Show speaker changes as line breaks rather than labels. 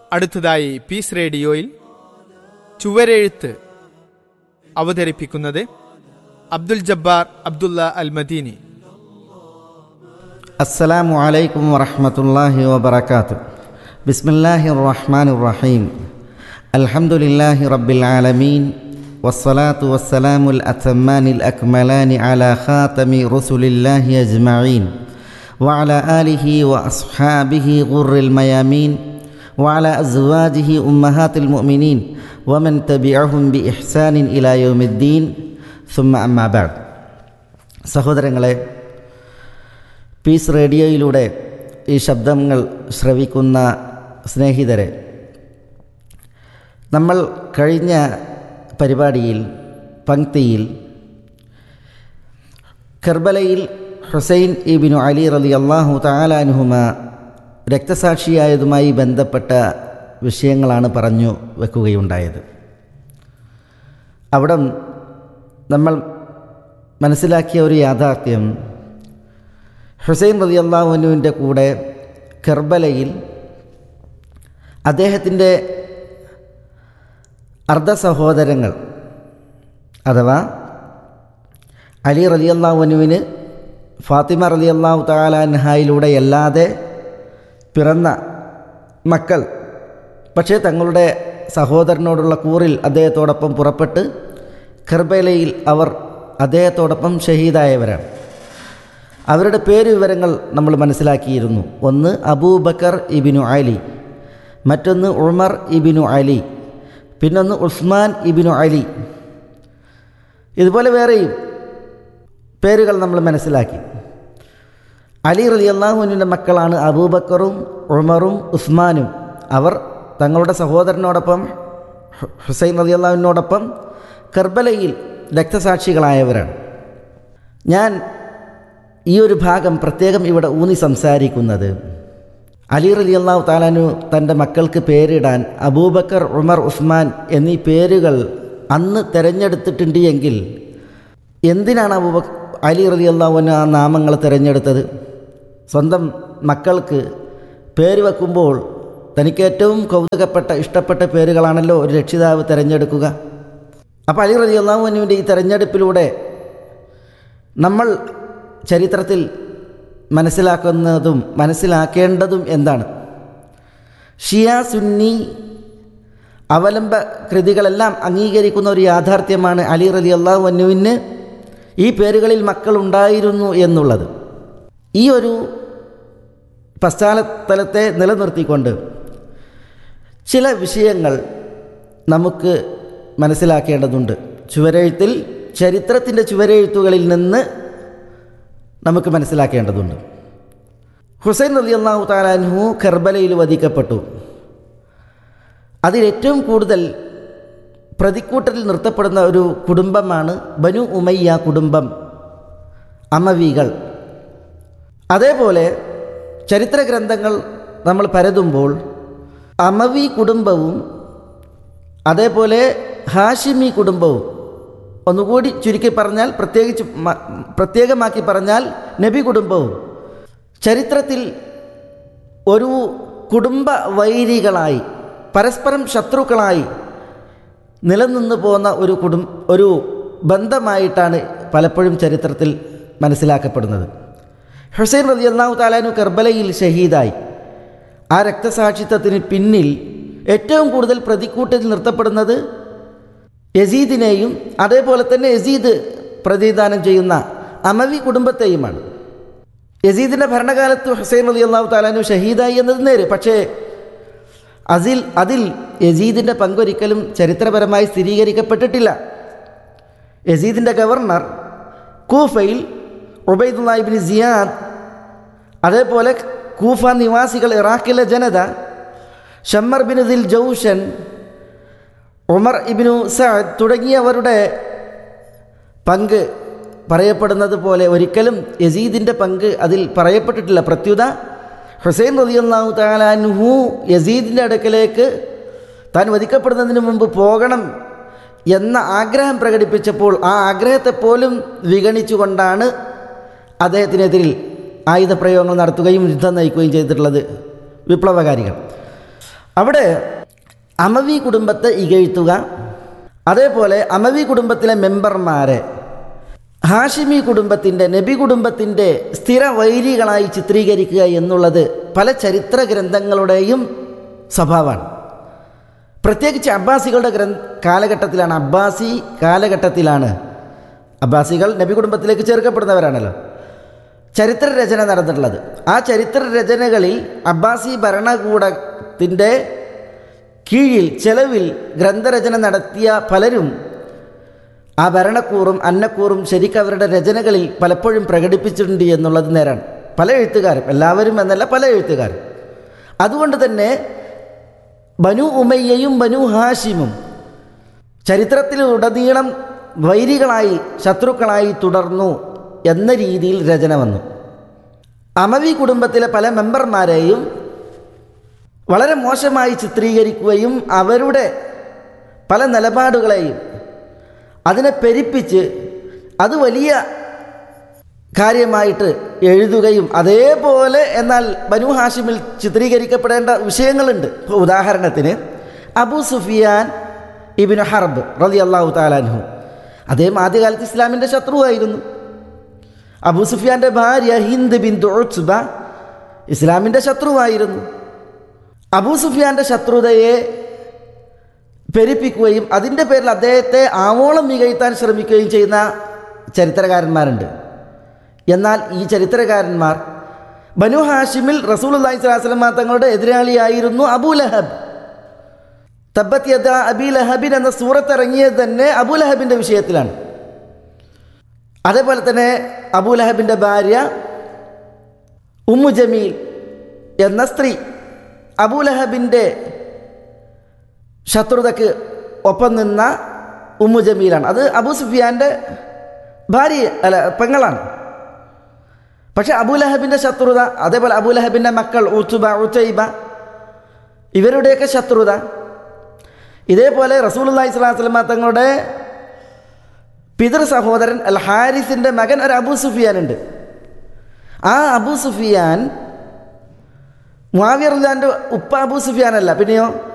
അടുത്തതായി പീസ് റേഡിയോയിൽ ചുവരെഴുത്ത് അവതരിപ്പിക്കുന്നത് അബ്ദുൽ ജബ്ബാർ അബ്ദുള്ള അൽ മദീനി
السلام عليكم ورحمة الله وبركاته بسم الله الرحمن الرحيم الحمد لله رب العالمين والصلاة والسلام الأتمان الأكملان على خاتم رسل الله أجمعين وعلى آله وأصحابه غر الميامين وعلى أزواجه أمهات المؤمنين ومن تبعهم بإحسان إلى يوم الدين ثم أما بعد സഹോദരങ്ങളെ പീസ് റേഡിയോയിലൂടെ ഈ ശബ്ദങ്ങൾ ശ്രവിക്കുന്ന സ്നേഹിതരെ നമ്മൾ കഴിഞ്ഞ പരിപാടിയിൽ പങ്ക്തിയിൽ കർബലയിൽ ഹുസൈൻ ഇബിനു അലി റലി അള്ളാഹു താലാനുഹുമ രക്തസാക്ഷിയായതുമായി ബന്ധപ്പെട്ട വിഷയങ്ങളാണ് പറഞ്ഞു വെക്കുകയുണ്ടായത് അവിടെ നമ്മൾ മനസ്സിലാക്കിയ ഒരു യാഥാർത്ഥ്യം ഹുസൈൻ റതി അള്ളാഹുനുവിൻ്റെ കൂടെ കർബലയിൽ അദ്ദേഹത്തിൻ്റെ അർദ്ധ സഹോദരങ്ങൾ അഥവാ അലി റലി അള്ളാഹുനുവിന് ഫാത്തിമ റലി അള്ളാഹു താലാൻഹായിലൂടെ അല്ലാതെ പിറന്ന മക്കൾ പക്ഷേ തങ്ങളുടെ സഹോദരനോടുള്ള കൂറിൽ അദ്ദേഹത്തോടൊപ്പം പുറപ്പെട്ട് കർബലയിൽ അവർ അദ്ദേഹത്തോടൊപ്പം ഷഹീദായവരാണ് അവരുടെ പേര് വിവരങ്ങൾ നമ്മൾ മനസ്സിലാക്കിയിരുന്നു ഒന്ന് അബൂബക്കർ ഇബിനു അലി മറ്റൊന്ന് ഉമർ ഇബിനു അലി പിന്നൊന്ന് ഉസ്മാൻ ഇബിനു അലി ഇതുപോലെ വേറെയും പേരുകൾ നമ്മൾ മനസ്സിലാക്കി അലി റലി അള്ളാഹുവിൻ്റെ മക്കളാണ് അബൂബക്കറും ഉമറും ഉസ്മാനും അവർ തങ്ങളുടെ സഹോദരനോടൊപ്പം ഹുസൈൻ റലി അള്ളാഹുവിനോടൊപ്പം കർബലയിൽ രക്തസാക്ഷികളായവരാണ് ഞാൻ ഈ ഒരു ഭാഗം പ്രത്യേകം ഇവിടെ ഊന്നി സംസാരിക്കുന്നത് അലി റലി അള്ളാഹു താലാനു തൻ്റെ മക്കൾക്ക് പേരിടാൻ അബൂബക്കർ ഉമർ ഉസ്മാൻ എന്നീ പേരുകൾ അന്ന് തിരഞ്ഞെടുത്തിട്ടുണ്ട് എങ്കിൽ എന്തിനാണ് അബൂബ അലി റലി അള്ളാഹുവിന് ആ നാമങ്ങൾ തിരഞ്ഞെടുത്തത് സ്വന്തം മക്കൾക്ക് പേര് വെക്കുമ്പോൾ തനിക്ക് ഏറ്റവും കൗതുകപ്പെട്ട ഇഷ്ടപ്പെട്ട പേരുകളാണല്ലോ ഒരു രക്ഷിതാവ് തിരഞ്ഞെടുക്കുക അപ്പോൾ അലി റലി അള്ളാഹുവിൻ്റെ ഈ തെരഞ്ഞെടുപ്പിലൂടെ നമ്മൾ ചരിത്രത്തിൽ മനസ്സിലാക്കുന്നതും മനസ്സിലാക്കേണ്ടതും എന്താണ് ഷിയ സുന്നി അവലംബ കൃതികളെല്ലാം അംഗീകരിക്കുന്ന ഒരു യാഥാർത്ഥ്യമാണ് അലി റലി അള്ളാഹു അന്നുവിന് ഈ പേരുകളിൽ മക്കളുണ്ടായിരുന്നു എന്നുള്ളത് ഈ ഒരു പശ്ചാത്തലത്തെ നിലനിർത്തിക്കൊണ്ട് ചില വിഷയങ്ങൾ നമുക്ക് മനസ്സിലാക്കേണ്ടതുണ്ട് ചുവരെഴുത്തിൽ ചരിത്രത്തിൻ്റെ ചുവരെഴുത്തുകളിൽ നിന്ന് നമുക്ക് മനസ്സിലാക്കേണ്ടതുണ്ട് ഹുസൈൻ അലി അള്ളാഹു താലാൻഹു കർബലയിൽ വധിക്കപ്പെട്ടു അതിലേറ്റവും കൂടുതൽ പ്രതിക്കൂട്ടത്തിൽ നിർത്തപ്പെടുന്ന ഒരു കുടുംബമാണ് ബനു ഉമയ്യ കുടുംബം അമവികൾ അതേപോലെ ചരിത്ര ഗ്രന്ഥങ്ങൾ നമ്മൾ പരതുമ്പോൾ അമവി കുടുംബവും അതേപോലെ ഹാഷിമി കുടുംബവും ഒന്നുകൂടി ചുരുക്കി പറഞ്ഞാൽ പ്രത്യേകിച്ച് പ്രത്യേകമാക്കി പറഞ്ഞാൽ നബി കുടുംബവും ചരിത്രത്തിൽ ഒരു കുടുംബ വൈരികളായി പരസ്പരം ശത്രുക്കളായി നിലനിന്ന് പോകുന്ന ഒരു കുടും ഒരു ബന്ധമായിട്ടാണ് പലപ്പോഴും ചരിത്രത്തിൽ മനസ്സിലാക്കപ്പെടുന്നത് ഹുസൈൻ റലി അള്ളാഹു താലാനു കർബലയിൽ ഷഹീദായി ആ രക്തസാക്ഷിത്വത്തിന് പിന്നിൽ ഏറ്റവും കൂടുതൽ പ്രതിക്കൂട്ടിൽ നിർത്തപ്പെടുന്നത് യസീദിനെയും അതേപോലെ തന്നെ യസീദ് പ്രതിദാനം ചെയ്യുന്ന അമവി കുടുംബത്തെയുമാണ് യസീദിൻ്റെ ഭരണകാലത്ത് ഹുസൈൻ അലി അള്ളാഹു താലാനു ഷഹീദായി എന്നത് നേര് പക്ഷേ അതിൽ അതിൽ യസീദിൻ്റെ പങ്കൊരിക്കലും ചരിത്രപരമായി സ്ഥിരീകരിക്കപ്പെട്ടിട്ടില്ല യസീദിൻ്റെ ഗവർണർ കൂഫയിൽ ഉബൈദുല്ലാഹിബിൻ സിയാദ് അതേപോലെ കൂഫ നിവാസികൾ ഇറാഖിലെ ജനത Shimr bin Dhil Jawshan Umar ibn Saad തുടങ്ങിയവരുടെ പങ്ക് പറയപ്പെടുന്നത് പോലെ ഒരിക്കലും യസീദിൻ്റെ പങ്ക് അതിൽ പറയപ്പെട്ടിട്ടില്ല പ്രത്യുത ഹുസൈൻ റതിയല്ലാഹു താലാൻഹു യസീദിൻ്റെ അടുക്കലേക്ക് താൻ വധിക്കപ്പെടുന്നതിന് മുമ്പ് പോകണം എന്ന ആഗ്രഹം പ്രകടിപ്പിച്ചപ്പോൾ ആ ആഗ്രഹത്തെ പോലും വിഗണിച്ചുകൊണ്ടാണ് അദ്ദേഹത്തിനെതിരിൽ ആയുധപ്രയോഗങ്ങൾ നടത്തുകയും യുദ്ധം നയിക്കുകയും ചെയ്തിട്ടുള്ളത് വിപ്ലവകാരികൾ അവിടെ അമവി കുടുംബത്തെ ഇകഴ്ത്തുക അതേപോലെ അമവി കുടുംബത്തിലെ മെമ്പർമാരെ ഹാഷിമി കുടുംബത്തിൻ്റെ നബി കുടുംബത്തിൻ്റെ സ്ഥിര വൈരികളായി ചിത്രീകരിക്കുക എന്നുള്ളത് പല ചരിത്ര ഗ്രന്ഥങ്ങളുടെയും സ്വഭാവമാണ് പ്രത്യേകിച്ച് അബ്ബാസികളുടെ ഗ്രന്ഥ കാലഘട്ടത്തിലാണ് അബ്ബാസി കാലഘട്ടത്തിലാണ് അബ്ബാസികൾ നബി കുടുംബത്തിലേക്ക് ചേർക്കപ്പെടുന്നവരാണല്ലോ ചരിത്ര രചന നടന്നിട്ടുള്ളത് ആ ചരിത്ര രചനകളിൽ അബ്ബാസി ഭരണകൂടത്തിൻ്റെ കീഴിൽ ചെലവിൽ ഗ്രന്ഥരചന നടത്തിയ പലരും ആ ഭരണക്കൂറും അന്നക്കൂറും ശരിക്കും അവരുടെ രചനകളിൽ പലപ്പോഴും പ്രകടിപ്പിച്ചിട്ടുണ്ട് എന്നുള്ളത് നേരാണ് പല എഴുത്തുകാരും എല്ലാവരും എന്നല്ല പല എഴുത്തുകാരും അതുകൊണ്ട് തന്നെ ബനു ഉമയ്യയും ബനു ഹാഷിമും ചരിത്രത്തിൽ ഉടനീളം വൈരികളായി ശത്രുക്കളായി തുടർന്നു എന്ന രീതിയിൽ രചന വന്നു അമവി കുടുംബത്തിലെ പല മെമ്പർമാരെയും വളരെ മോശമായി ചിത്രീകരിക്കുകയും അവരുടെ പല നിലപാടുകളെയും അതിനെ പെരിപ്പിച്ച് അത് വലിയ കാര്യമായിട്ട് എഴുതുകയും അതേപോലെ എന്നാൽ ബനു ഹാഷിമിൽ ചിത്രീകരിക്കപ്പെടേണ്ട വിഷയങ്ങളുണ്ട് ഇപ്പോൾ ഉദാഹരണത്തിന് അബു സുഫിയാൻ ഇബിന് ഹർബ് റലി അള്ളാഹു താലാൻഹു അദ്ദേഹം ആദ്യകാലത്ത് ഇസ്ലാമിൻ്റെ ശത്രുവായിരുന്നു അബു സുഫിയാൻ്റെ ഭാര്യ ഹിന്ദ് ബിൻ ദുഅ്സുബ ഇസ്ലാമിൻ്റെ ശത്രുവായിരുന്നു അബൂ സുഫിയാൻ്റെ ശത്രുതയെ പെരുപ്പിക്കുകയും അതിൻ്റെ പേരിൽ അദ്ദേഹത്തെ ആവോളം മികഴ്ത്താൻ ശ്രമിക്കുകയും ചെയ്യുന്ന ചരിത്രകാരന്മാരുണ്ട് എന്നാൽ ഈ ചരിത്രകാരന്മാർ ബനു ഹാഷിമിൽ റസൂൽ അള്ളഹി സ്വലാസ്ലം തങ്ങളുടെ എതിരാളിയായിരുന്നു അബൂ ലഹബ് തബത്ത് യദ അബി ലഹബിൻ എന്ന സൂറത്ത് ഇറങ്ങിയത് തന്നെ അബൂ ലഹബിൻ്റെ വിഷയത്തിലാണ് അതേപോലെ തന്നെ അബൂ ലഹബിൻ്റെ ഭാര്യ ഉമ്മു ജമീൽ എന്ന സ്ത്രീ അബൂലഹബിൻ്റെ ശത്രുതയ്ക്ക് ഒപ്പം നിന്ന ഉമ്മു ജമീലാണ് അത് അബൂ സുഫിയാൻ്റെ ഭാര്യ അല്ല പെങ്ങളാണ് പക്ഷെ അബൂലഹബിൻ്റെ ശത്രുത അതേപോലെ അബൂലഹബിൻ്റെ മക്കൾ ഉത്തുബ ഉത്തൈബ ഇവരുടെയൊക്കെ ശത്രുത ഇതേപോലെ റസൂൽ അള്ളഹി സ്വലാസ്ലമ തങ്ങളുടെ പിതൃ സഹോദരൻ അൽ ഹാരിസിൻ്റെ മകൻ ഒരു അബൂ സുഫിയാനുണ്ട് ആ അബൂ സുഫിയാൻ മുവാവിയ റഹ്ലാൻ്റെ ഉപ്പ അബൂ സുഫിയാനല്ല പിന്നെയോ